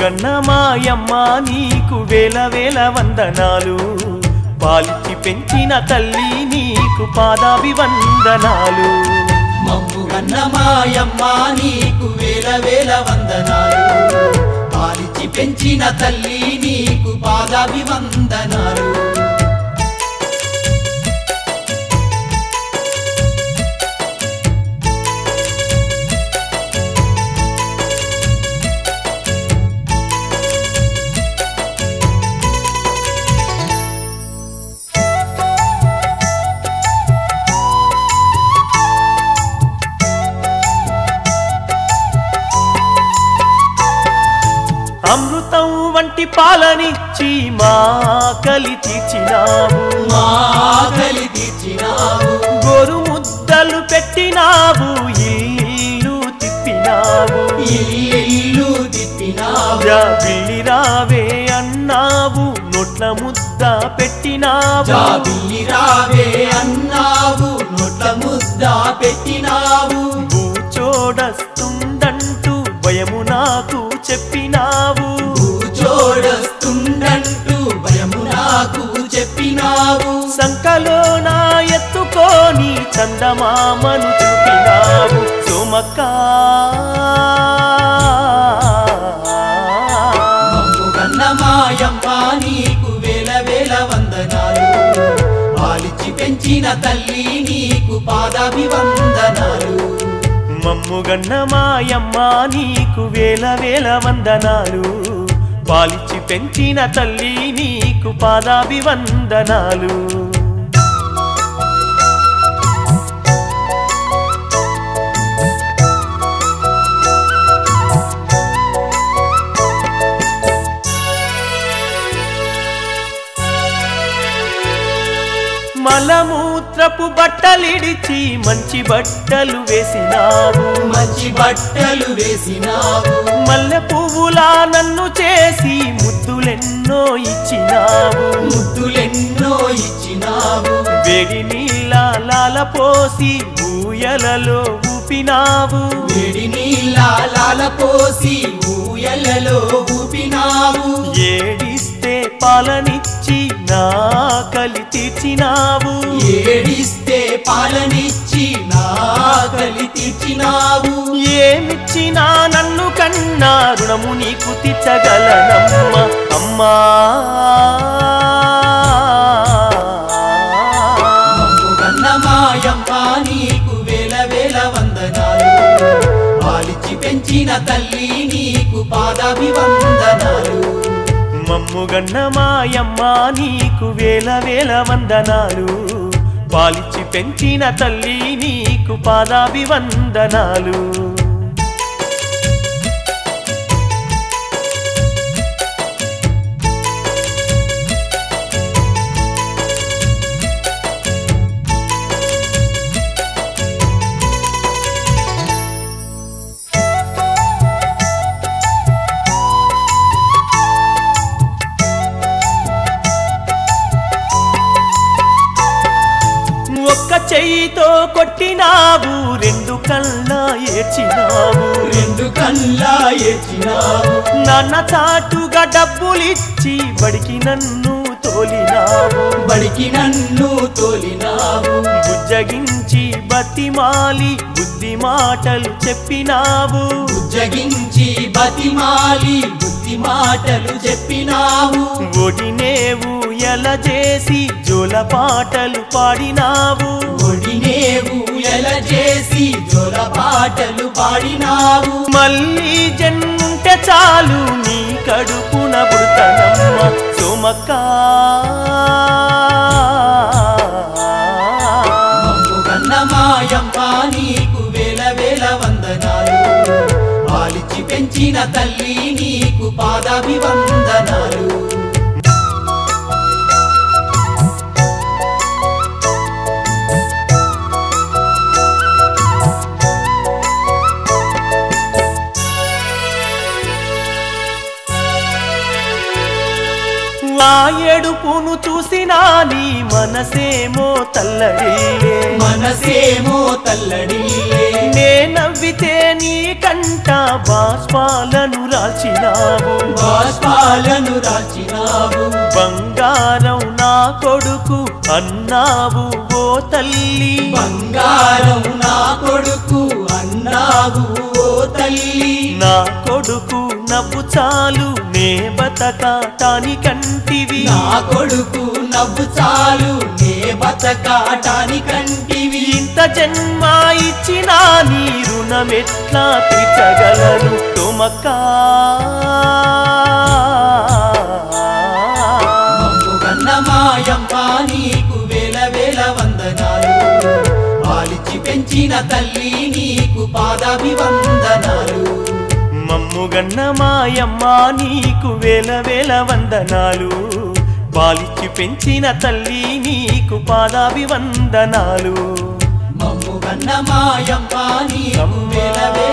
మమ్ముగన్న మాయమ్మ నీకు వేల వేల వందనాలు పాలిచ్చి పెంచిన తల్లి నీకు పాదాభివందనాలు మమ్ముగన్న మాయమ్మ నీకు వేల వేల వందనాలు పాలిచ్చి పెంచిన తల్లి నీకు పాదాభివందనాలు అమృతం వంటి పాలనిచ్చి మా కలి తీర్చినావు మా ఆకలి తీర్చినావు గోరు ముద్దలు పెట్టినావు ఇల్లు తిప్పినావు ఇల్లు తిప్పినావు జా బిల్లి రావే అన్నావు నోట్ల ముద్ద పెట్టినావు జాబిల్లి రావే అన్నావు నోట్ల ముద్ద పెట్టినావు చూడస్తుందంటూ భయము నాకు చెప్పినావు కూచోడస్తుండంటూ భయము నాకు చెప్పినావు సంకలో నా ఎత్తుకొని చందమామను చూపినావు సోమక్క మమ్ముగన్న మాయమ్మ నీకు వేల వేల వందనాలు పాలిచ్చి పెంచిన తల్లి నీకు పాదాభివందనాలు మమ్ముగన్న మాయమ్మ నీకు వేల వేల వందనాలు పాలిచ్చి పెంచిన తల్లి నీకు పాదాభివందనాలు మలమూత్రపు బట్టలిడిచి మంచి బట్టలు వేసినావు మంచి బట్టలు వేసినావు మల్లె పువ్వులా నన్ను చేసి ముద్దులెన్నో ఇచ్చినావు ముద్దులెన్నో ఇచ్చినావు వేడి నీళ్ళ లాల పోసి ఊయలలో ఊపినావు వేడి నీళ్ళ లాల పోసి ఊయలలో ఊపినావు ఏడిస్తే పాలనిచ్చి నా కలి తీర్చినావు ఏడిస్తే పాలనిచ్చి నా కలి తీర్చినావు ఏమిచ్చినా నన్ను కన్నా రుణము నీకు తీర్చగలనమ్మ అమ్మా మమ్ముగన్న మాయమ్మ నీకు వేల వేల వందనాలు పాలిచ్చి పెంచిన తల్లి నీకు పాదాభివందనాలు మమ్ముగన్న మాయమ్మ నీకు వేల వేల వందనాలు పాలిచ్చి పెంచిన తల్లి నీకు పాదాభివందనాలు ఒక్క చెయ్యితో కొట్టినావు రెండు కళ్ళ ఏడ్చినావు రెండు కల్లా ఎచ్చినావు నాన్న చాటుగా డబ్బులిచ్చి బడికి నన్ను తోలినావు బడికి నన్ను తోలినావు బుజ్జగించి బతిమాలి బుద్ధి మాటలు చెప్పినావు ఉజ్జగించి బతిమాలి బుద్ధి మాటలు చెప్పినావు ఒడినేవు ఎలా చేసి జోల పాటలు పాడినావు ఒడినేవు ఎల చేసి జోల పాటలు పాడినావు మళ్ళీ జన్ముంటే చాలు నీ కడుపున పుడతనమ్మ సోమక్క మమ్ముగన్న మాయమ్మ నీకు వేల వేల వందనాలు పాలిచ్చి పెంచిన తల్లి నీకు పాదాభివందనాలు ఆ ఎడుపును నిన్ను చూసినా నీ మనసేమో తల్లడిల్లే మనసేమో తల్లడిల్లే నే నవ్వితే నీ కంట బాష్పాలను రాల్చినావు బాష్పాలను రాచినావు బంగారం నా కొడుకు అన్నావు ఓ తల్లి బంగారం నా కొడుకు అన్నావు ఓ తల్లి నా కొడుకు నవ్వు చాలు నే బతకాటాని కంటివి నా కొడుకు నవ్వు చాలు నే బతకాటాని కంటివి ఇంత జన్మ ఇచ్చిన నీ రుణమెట్లా తీర్చగలను తొమక్కా మమ్ము కన్న మాయమ్మ నీకు వేల వేల వందనాలు పాలిచ్చి పెంచిన తల్లి నీకు పాదాభివందనాలు మమ్ముగన్న మాయమ్మ నీకు వేల వేల వందనాలు పాలిచ్చి పెంచిన తల్లి నీకు పాదాభివందనాలు మమ్ము కన్న మాయమ్మ నీకు వేల వేల